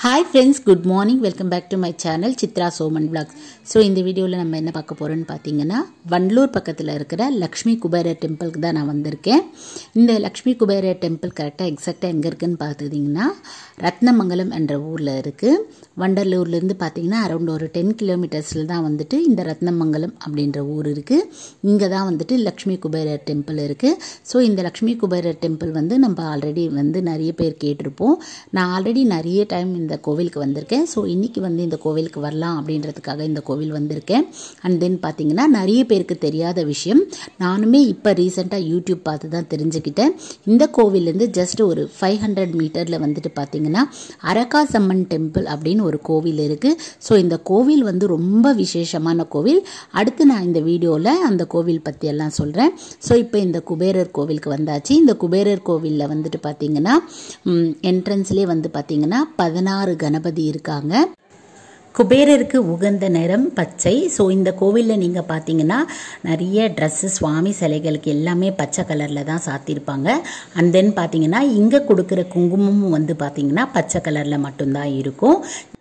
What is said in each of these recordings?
hi friends good morning welcome back to my channel Chitra Soman blogs so இந்த வீடியோவில் நம்ம என்ன பார்க்க போகிறோன்னு பார்த்தீங்கன்னா வண்டலூர் பக்கத்தில் இருக்கிற லக்ஷ்மி குபேரர் டெம்பிளுக்கு தான் நான் வந்திருக்கேன் இந்த லக்ஷ்மி குபேரர் டெம்பிள் கரெக்டாக எக்ஸாக்டாக எங்கே இருக்குன்னு பார்த்துக்கிட்டிங்கன்னா ரத்னமங்கலம் என்ற ஊரில் இருக்குது வண்டலூர்லேருந்து பார்த்தீங்கன்னா அரௌண்ட் ஒரு டென் கிலோமீட்டர்ஸில் தான் வந்துட்டு இந்த ரத்னமங்கலம் அப்படின்ற ஊர் இருக்குது இங்கே தான் வந்துட்டு லக்ஷ்மி குபேரர் டெம்பிள் இருக்குது ஸோ இந்த லக்ஷ்மி குபேரர் டெம்பிள் வந்து நம்ம ஆல்ரெடி வந்து நிறைய பேர் கேட்டிருப்போம் நான் ஆல்ரெடி நிறைய டைம் இந்த கோவிலுக்கு வந்திருக்கேன் ஸோ இன்றைக்கி வந்து இந்த கோவிலுக்கு வரலாம் அப்படின்றதுக்காக இந்த கோவில் வந்திருக்கேன் அண்ட் தென் பார்த்தீங்கன்னா நிறைய பேருக்கு தெரியாத விஷயம் நானுமே இப்போ ரீசெண்டாக யூடியூப் பார்த்து தான் தெரிஞ்சுக்கிட்டேன் இந்த கோவிலேருந்து ஜஸ்ட் ஒரு ஃபைவ் ஹண்ட்ரட் மீட்டரில் வந்துட்டு பார்த்தீங்கன்னா அரகாசம்மன் டெம்பிள் அப்படின்னு ஒரு கோவில் இருக்குது ஸோ இந்த கோவில் வந்து ரொம்ப விசேஷமான கோவில் அடுத்து நான் இந்த வீடியோவில் அந்த கோவில் பற்றி எல்லாம் சொல்கிறேன் ஸோ இப்போ இந்த குபேரர் கோவிலுக்கு வந்தாச்சு இந்த குபேரர் கோவிலில் வந்துட்டு பார்த்தீங்கன்னா என்ட்ரன்ஸ்லேயே வந்து பார்த்தீங்கன்னா பதினாறு கணபதி இருக்காங்க குபேரருக்கு உகந்த நிறம் பச்சை ஸோ இந்த கோவிலில் நீங்கள் பார்த்தீங்கன்னா நிறைய ட்ரெஸ்ஸு சுவாமி சிலைகளுக்கு எல்லாமே பச்சை கலரில் தான் சாத்தியிருப்பாங்க அண்ட் தென் பார்த்தீங்கன்னா இங்கே கொடுக்குற குங்குமமும் வந்து பார்த்தீங்கன்னா பச்சை கலரில் மட்டும்தான் இருக்கும்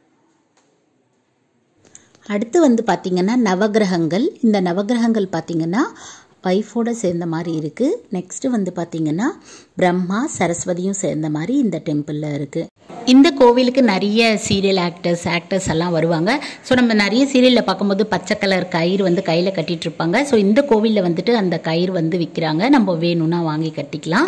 அடுத்து வந்து பார்த்திங்கன்னா நவகிரகங்கள் இந்த நவகிரகங்கள் பார்த்திங்கன்னா ஒய்ஃபோட சேர்ந்த மாதிரி இருக்குது நெக்ஸ்ட்டு வந்து பார்த்திங்கன்னா பிரம்மா சரஸ்வதியும் சேர்ந்த மாதிரி இந்த டெம்பிளில் இருக்குது இந்த கோவிலுக்கு நிறைய சீரியல் ஆக்டர்ஸ் ஆக்டர்ஸ் எல்லாம் வருவாங்க ஸோ நம்ம நிறைய சீரியலில் பார்க்கும்போது பச்சை கலர் கயிறு வந்து கையில் கட்டிட்டு இருப்பாங்க ஸோ இந்த கோவிலில் வந்துட்டு அந்த கயிறு வந்து விற்கிறாங்க நம்ம வேணும்னா வாங்கி கட்டிக்கலாம்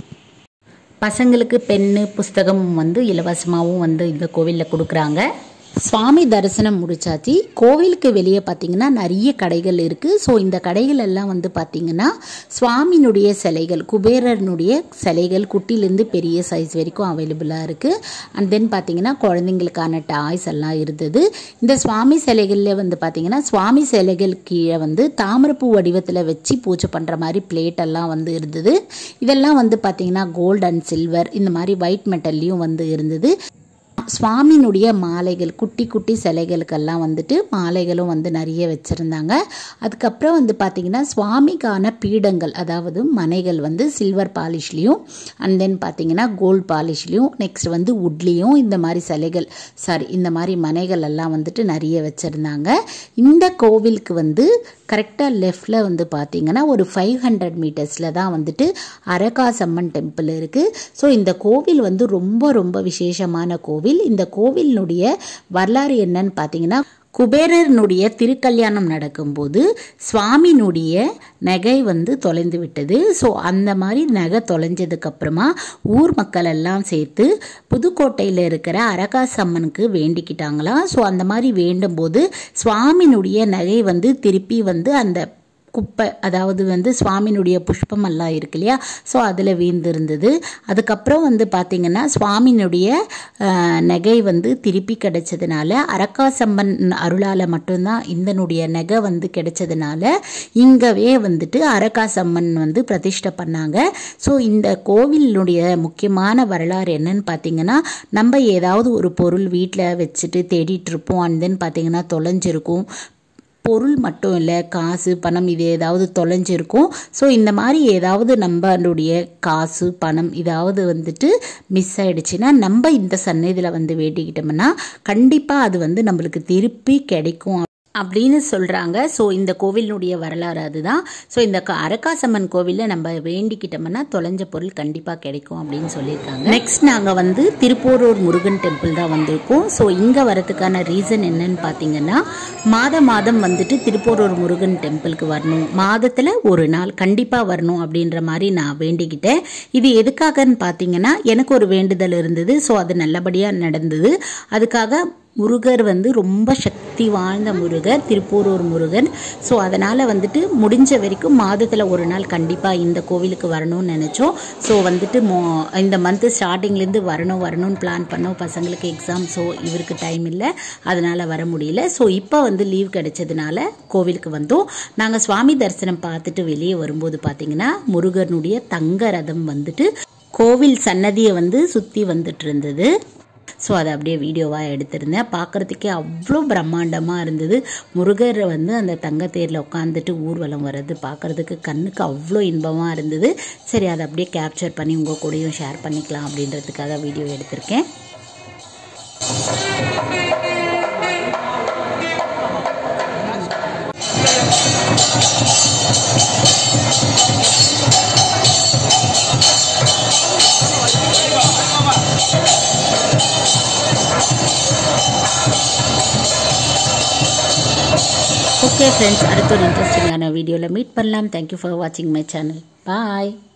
பசங்களுக்கு பென்னு புஸ்தகம் வந்து இலவசமாகவும் வந்து இந்த கோவிலில் கொடுக்குறாங்க சுவாமி தரிசனம் முடிச்சாச்சு கோவிலுக்கு வெளியே பார்த்தீங்கன்னா நிறைய கடைகள் இருக்குது ஸோ இந்த கடைகள் எல்லாம் வந்து பார்த்தீங்கன்னா சுவாமியினுடைய சிலைகள் குபேரனுடைய சிலைகள் குட்டிலேருந்து பெரிய சைஸ் வரைக்கும் அவைலபிளாக இருக்குது அண்ட் தென் பார்த்தீங்கன்னா குழந்தைங்களுக்கான டாய்ஸ் எல்லாம் இருந்தது இந்த சுவாமி சிலைகளில் வந்து பார்த்தீங்கன்னா சுவாமி சிலைகள் கீழே வந்து தாமரப்பூ வடிவத்தில் வச்சு பூஜை பண்ணுற மாதிரி பிளேட் எல்லாம் வந்து இருந்தது இதெல்லாம் வந்து பார்த்தீங்கன்னா கோல்டு அண்ட் சில்வர் இந்த மாதிரி ஒயிட் மெட்டல்லையும் வந்து இருந்தது சுவாமியினுடைய மாலைகள் குட்டி குட்டி சிலைகளுக்கெல்லாம் வந்துட்டு மாலைகளும் வந்து நிறைய வச்சுருந்தாங்க அதுக்கப்புறம் வந்து பார்த்திங்கன்னா சுவாமிக்கான பீடங்கள் அதாவது மனைகள் வந்து சில்வர் பாலிஷ்லேயும் அண்ட் தென் பார்த்திங்கன்னா கோல்டு பாலிஷ்லேயும் நெக்ஸ்ட் வந்து உட்லேயும் இந்த மாதிரி சிலைகள் சாரி இந்த மாதிரி மனைகள் எல்லாம் வந்துட்டு நிறைய வச்சுருந்தாங்க இந்த கோவிலுக்கு வந்து கரெக்டாக லெஃப்டில் வந்து பார்த்திங்கன்னா ஒரு ஃபைவ் ஹண்ட்ரட் மீட்டர்ஸில் தான் வந்துட்டு அரகாசம்மன் டெம்பிள் இருக்குது ஸோ இந்த கோவில் வந்து ரொம்ப ரொம்ப விசேஷமான கோவில் இந்த கோவிலினுடைய வரலாறு என்னன்னு பார்த்தீங்கன்னா குபேரனுடைய திருக்கல்யாணம் நடக்கும்போது சுவாமியினுடைய நகை வந்து தொலைந்து விட்டது ஸோ அந்த மாதிரி நகை தொலைஞ்சதுக்கப்புறமா ஊர் மக்கள் எல்லாம் சேர்த்து புதுக்கோட்டையில் இருக்கிற அரகாசம்மனுக்கு வேண்டிக்கிட்டாங்களாம் ஸோ அந்த மாதிரி வேண்டும் போது சுவாமியினுடைய நகை வந்து திருப்பி வந்து அந்த குப்பை அதாவது வந்து சுவாமியினுடைய புஷ்பமெல்லாம் இருக்கு இல்லையா ஸோ அதில் வீழ்ந்திருந்தது அதுக்கப்புறம் வந்து பார்த்திங்கன்னா சுவாமியினுடைய நகை வந்து திருப்பி கிடைச்சதுனால அரக்காசம்மன் அருளால் மட்டும்தான் இந்தனுடைய நகை வந்து கிடைச்சதுனால இங்கவே வந்துட்டு அரக்காசம்மன் வந்து பிரதிஷ்டை பண்ணாங்க ஸோ இந்த கோவிலினுடைய முக்கியமான வரலாறு என்னன்னு பார்த்தீங்கன்னா நம்ம ஏதாவது ஒரு பொருள் வீட்டில் வச்சுட்டு தேடிட்டு இருப்போம் அண்ட் தென் பார்த்தீங்கன்னா தொலைஞ்சிருக்கும் பொருள் மட்டும் இல்லை காசு பணம் இது ஏதாவது தொலைஞ்சிருக்கும் ஸோ இந்த மாதிரி ஏதாவது நம்மளுடைய காசு பணம் இதாவது வந்துட்டு மிஸ் ஆயிடுச்சுன்னா நம்ம இந்த சன்னதியில் வந்து வேண்டிக்கிட்டோம்னா கண்டிப்பாக அது வந்து நம்மளுக்கு திருப்பி கிடைக்கும் அப்படின்னு சொல்கிறாங்க ஸோ இந்த கோவிலினுடைய வரலாறு அதுதான் ஸோ இந்த அரக்காசம்மன் கோவிலில் நம்ம வேண்டிக்கிட்டோம்னா தொலைஞ்ச பொருள் கண்டிப்பாக கிடைக்கும் அப்படின்னு சொல்லியிருக்காங்க நெக்ஸ்ட் நாங்கள் வந்து திருப்போரூர் முருகன் டெம்பிள் தான் வந்திருக்கோம் ஸோ இங்கே வரதுக்கான ரீசன் என்னன்னு பார்த்தீங்கன்னா மாத மாதம் வந்துட்டு திருப்போரூர் முருகன் டெம்பிளுக்கு வரணும் மாதத்தில் ஒரு நாள் கண்டிப்பாக வரணும் அப்படின்ற மாதிரி நான் வேண்டிக்கிட்டேன் இது எதுக்காகன்னு பார்த்தீங்கன்னா எனக்கு ஒரு வேண்டுதல் இருந்தது ஸோ அது நல்லபடியாக நடந்தது அதுக்காக முருகர் வந்து ரொம்ப சக்தி வாழ்ந்த முருகர் திருப்பூரூர் முருகன் ஸோ அதனால் வந்துட்டு முடிஞ்ச வரைக்கும் மாதத்தில் ஒரு நாள் கண்டிப்பாக இந்த கோவிலுக்கு வரணும்னு நினச்சோம் ஸோ வந்துட்டு மோ இந்த மந்த்து ஸ்டார்டிங்லேருந்து வரணும் வரணும்னு பிளான் பண்ணோம் பசங்களுக்கு எக்ஸாம் ஸோ இவருக்கு டைம் இல்லை அதனால் வர முடியல ஸோ இப்போ வந்து லீவ் கிடைச்சதுனால கோவிலுக்கு வந்தோம் நாங்கள் சுவாமி தரிசனம் பார்த்துட்டு வெளியே வரும்போது பார்த்தீங்கன்னா முருகனுடைய தங்க ரதம் வந்துட்டு கோவில் சன்னதியை வந்து சுற்றி வந்துட்டு இருந்தது ஸோ அதை அப்படியே வீடியோவாக எடுத்திருந்தேன் பார்க்குறதுக்கே அவ்வளோ பிரம்மாண்டமாக இருந்தது முருகர் வந்து அந்த தங்கத்தேரில் உட்காந்துட்டு ஊர்வலம் வர்றது பார்க்குறதுக்கு கண்ணுக்கு அவ்வளோ இன்பமாக இருந்தது சரி அதை அப்படியே கேப்சர் பண்ணி உங்கள் கூடயும் ஷேர் பண்ணிக்கலாம் அப்படின்றதுக்காக வீடியோ எடுத்திருக்கேன் ஓகே ஃப்ரெண்ட்ஸ் அடுத்த ஒரு இன்ட்ரெஸ்டிங்கான வீடியோவில் மீட் பண்ணலாம் தேங்க்யூ ஃபார் வாட்சிங் மை சேனல் பாய்